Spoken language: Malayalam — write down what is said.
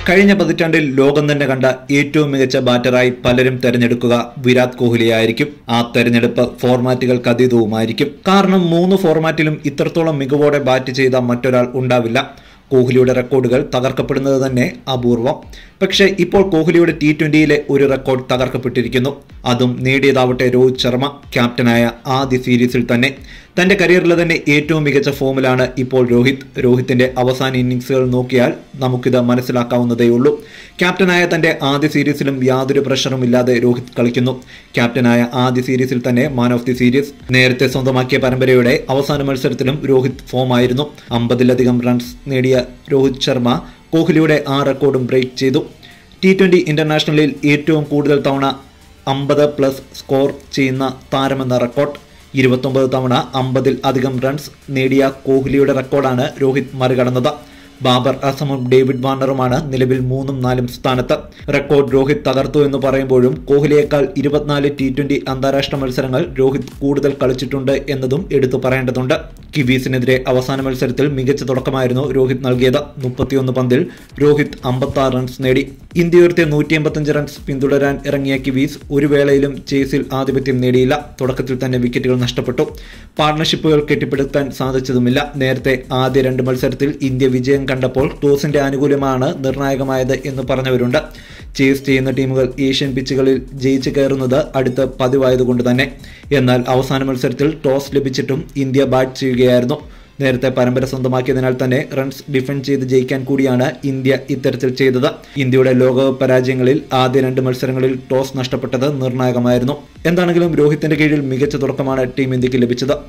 കഴിഞ്ഞ പതിറ്റാണ്ടിൽ ലോകം തന്നെ കണ്ട ഏറ്റവും മികച്ച ബാറ്ററായി പലരും തെരഞ്ഞെടുക്കുക വിരാട് കോഹ്ലിയായിരിക്കും ആ തെരഞ്ഞെടുപ്പ് ഫോർമാറ്റുകൾക്ക് അതീതവുമായിരിക്കും കാരണം മൂന്ന് ഫോർമാറ്റിലും ഇത്രത്തോളം മികവോടെ ബാറ്റ് ചെയ്ത മറ്റൊരാൾ ഉണ്ടാവില്ല കോഹ്ലിയുടെ റെക്കോർഡുകൾ തകർക്കപ്പെടുന്നത് തന്നെ അപൂർവം പക്ഷേ ഇപ്പോൾ കോഹ്ലിയുടെ ടി ട്വന്റിയിലെ ഒരു റെക്കോർഡ് തകർക്കപ്പെട്ടിരിക്കുന്നു അതും നേടിയതാവട്ടെ രോഹിത് ശർമ്മ ക്യാപ്റ്റനായ ആദ്യ സീരീസിൽ തന്നെ തന്റെ കരിയറിലെ തന്നെ ഏറ്റവും മികച്ച ഫോമിലാണ് ഇപ്പോൾ രോഹിത് രോഹിത്തിന്റെ അവസാന ഇന്നിംഗ്സുകൾ നോക്കിയാൽ നമുക്കിത് മനസ്സിലാക്കാവുന്നതേയുള്ളൂ ക്യാപ്റ്റനായ തന്റെ ആദ്യ സീരീസിലും യാതൊരു പ്രഷറും ഇല്ലാതെ രോഹിത് കളിക്കുന്നു ക്യാപ്റ്റനായ ആദ്യ സീരീസിൽ തന്നെ മാൻ ഓഫ് ദി സീരീസ് നേരത്തെ സ്വന്തമാക്കിയ പരമ്പരയുടെ അവസാന മത്സരത്തിലും രോഹിത് ഫോമായിരുന്നു അമ്പതിലധികം റൺസ് നേടിയ രോഹിത് ശർമ്മ കോഹ്ലിയുടെ ആ റെക്കോർഡും ബ്രേക്ക് ചെയ്തു ടി ട്വന്റി ഇന്റർനാഷണലിൽ ഏറ്റവും കൂടുതൽ തവണ അമ്പത് പ്ലസ് സ്കോർ ചെയ്യുന്ന താരമെന്ന റെക്കോർഡ് ഇരുപത്തൊമ്പത് തവണ അമ്പതിൽ അധികം റൺസ് നേടിയ കോഹ്ലിയുടെ റെക്കോർഡാണ് രോഹിത് മറികടന്നത് ബാബർ അസമും ഡേവിഡ് വാർണറുമാണ് നിലവിൽ മൂന്നും നാലും സ്ഥാനത്ത് റെക്കോർഡ് രോഹിത് തകർത്തു എന്ന് പറയുമ്പോഴും കോഹ്ലിയേക്കാൾ ഇരുപത്തിനാല് ടി ട്വന്റി അന്താരാഷ്ട്ര മത്സരങ്ങൾ രോഹിത് കൂടുതൽ കളിച്ചിട്ടുണ്ട് എന്നതും എടുത്തു പറയേണ്ടതുണ്ട് കിവീസിനെതിരെ അവസാന മത്സരത്തിൽ മികച്ച തുടക്കമായിരുന്നു രോഹിത് നൽകിയത് മുപ്പത്തിയൊന്ന് പന്തിൽ രോഹിത് അമ്പത്തി റൺസ് നേടി ഇന്ത്യ ഉയർത്തിയ നൂറ്റി എൺപത്തഞ്ച് റൺസ് പിന്തുടരാൻ ഇറങ്ങിയ കിവീസ് ഒരു വേളയിലും ചേസിൽ ആധിപത്യം നേടിയില്ല തുടക്കത്തിൽ തന്നെ വിക്കറ്റുകൾ നഷ്ടപ്പെട്ടു പാർട്ണർഷിപ്പുകൾ കെട്ടിപ്പടുക്കാൻ സാധിച്ചതുമില്ല നേരത്തെ ആദ്യ രണ്ട് മത്സരത്തിൽ ഇന്ത്യ വിജയം കണ്ടപ്പോൾ ടോസിന്റെ ആനുകൂല്യമാണ് നിർണായകമായത് എന്ന് പറഞ്ഞവരുണ്ട് ചേസ് ചെയ്യുന്ന ടീമുകൾ ഏഷ്യൻ പിച്ചുകളിൽ ജയിച്ചു കയറുന്നത് അടുത്ത് പതിവായതുകൊണ്ട് തന്നെ എന്നാൽ അവസാന മത്സരത്തിൽ ടോസ് ലഭിച്ചിട്ടും ഇന്ത്യ ബാറ്റ് ചെയ്യുകയായിരുന്നു നേരത്തെ പരമ്പര സ്വന്തമാക്കിയതിനാൽ തന്നെ റൺസ് ഡിഫെൻഡ് ചെയ്ത് ജയിക്കാൻ കൂടിയാണ് ഇന്ത്യ ഇത്തരത്തിൽ ചെയ്തത് ഇന്ത്യയുടെ ലോകകപ്പ് പരാജയങ്ങളിൽ ആദ്യ രണ്ട് മത്സരങ്ങളിൽ ടോസ് നഷ്ടപ്പെട്ടത് നിർണായകമായിരുന്നു എന്താണെങ്കിലും രോഹിത്തിന്റെ കീഴിൽ മികച്ച തുടക്കമാണ് ടീം ഇന്ത്യക്ക് ലഭിച്ചത്